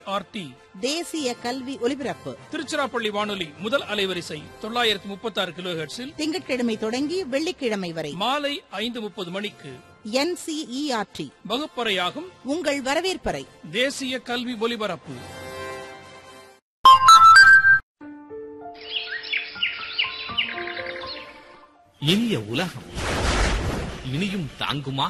RT தேசிய கல்வி ஒலிபரப்பு திருச்சிராப்பள்ளி வானொலி முதல் அலைவரிசை தொள்ளாயிரத்தி முப்பத்தி ஆறு கிலோ திங்கட்கிழமை தொடங்கி வெள்ளிக்கிழமை வரை மாலை ஐந்து முப்பது மணிக்கு என்சிஇஆர்டி வகுப்பறையாகும் உங்கள் வரவேற்பறை தேசிய கல்வி ஒலிபரப்பு இனிய உலகம் இனியும் தாங்குமா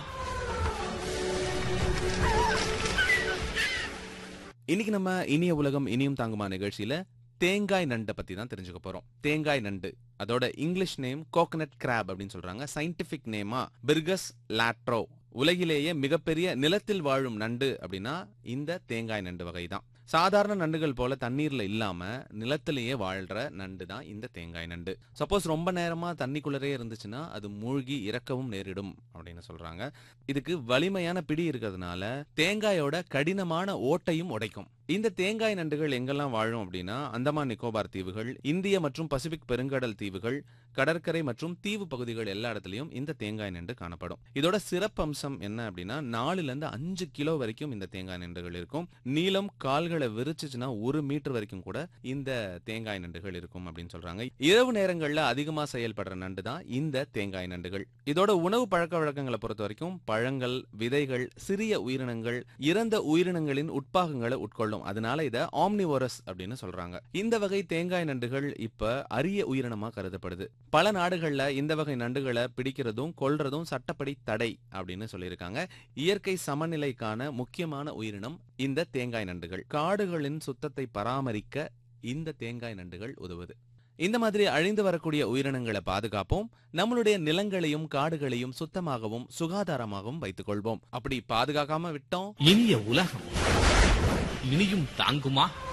இன்னைக்கு நம்ம இனிய உலகம் இனியும் தாங்குமா நிகழ்ச்சியில தேங்காய் நண்டை பத்தி தான் தெரிஞ்சுக்க போறோம் தேங்காய் நண்டு அதோட இங்கிலீஷ் நேம் கோகனட் கிராப் அப்படின்னு சொல்றாங்க சயின்டிபிக் நேமா பிர்கஸ் லாட்ரோ உலகிலேயே மிகப்பெரிய நிலத்தில் வாழும் நண்டு அப்படின்னா இந்த தேங்காய் நண்டு வகை தான் சாதாரண நண்டுகள் போல தண்ணீர்ல இல்லாம நிலத்திலேயே வாழ்ற நண்டு தான் இந்த தேங்காய் நண்டு சப்போஸ் ரொம்ப நேரமா தண்ணிக்குள்ளரே இருந்துச்சுன்னா அது மூழ்கி இறக்கவும் நேரிடும் அப்படின்னு சொல்றாங்க இதுக்கு வலிமையான பிடி இருக்கிறதுனால தேங்காயோட கடினமான ஓட்டையும் உடைக்கும் இந்த தேங்காய் நண்டுகள் எங்கெல்லாம் வாழும் அப்படின்னா அந்தமான் நிக்கோபார் தீவுகள் இந்திய மற்றும் பசிபிக் பெருங்கடல் தீவுகள் கடற்கரை மற்றும் தீவு பகுதிகள் எல்லா இடத்துலயும் இந்த தேங்காய் நண்டு காணப்படும் இதோட சிறப்பம்சம் என்ன அப்படின்னா நாலுல இருந்து அஞ்சு கிலோ வரைக்கும் இந்த தேங்காய் நண்டுகள் இருக்கும் நீளம் கால்களை விரிச்சுச்சுன்னா ஒரு மீட்டர் வரைக்கும் கூட இந்த தேங்காய் நண்டுகள் இருக்கும் அப்படின்னு சொல்றாங்க இரவு நேரங்கள்ல அதிகமா செயல்படுற நண்டு தான் இந்த தேங்காய் நண்டுகள் இதோட உணவு பழக்க வழக்கங்களை பொறுத்த வரைக்கும் பழங்கள் விதைகள் சிறிய உயிரினங்கள் இறந்த உயிரினங்களின் உட்பாகங்களை உட்கொள்ளும் அதனால இத ஆம்னிவோரஸ் அப்படின்னு சொல்றாங்க இந்த வகை தேங்காய் நண்டுகள் இப்ப அரிய உயிரினமா கருதப்படுது பல நாடுகள்ல இந்த வகை நண்டுகளை பிடிக்கிறதும் கொல்றதும் சட்டப்படி தடை அப்படின்னு சொல்லியிருக்காங்க இயற்கை சமநிலைக்கான முக்கியமான உயிரினம் இந்த தேங்காய் நண்டுகள் காடுகளின் சுத்தத்தை பராமரிக்க இந்த தேங்காய் நண்டுகள் உதவுது இந்த மாதிரி அழிந்து வரக்கூடிய உயிரினங்களை பாதுகாப்போம் நம்மளுடைய நிலங்களையும் காடுகளையும் சுத்தமாகவும் சுகாதாரமாகவும் வைத்துக் கொள்வோம் அப்படி பாதுகாக்காம விட்டோம் இனிய உலகம் இனியும் தாங்குமா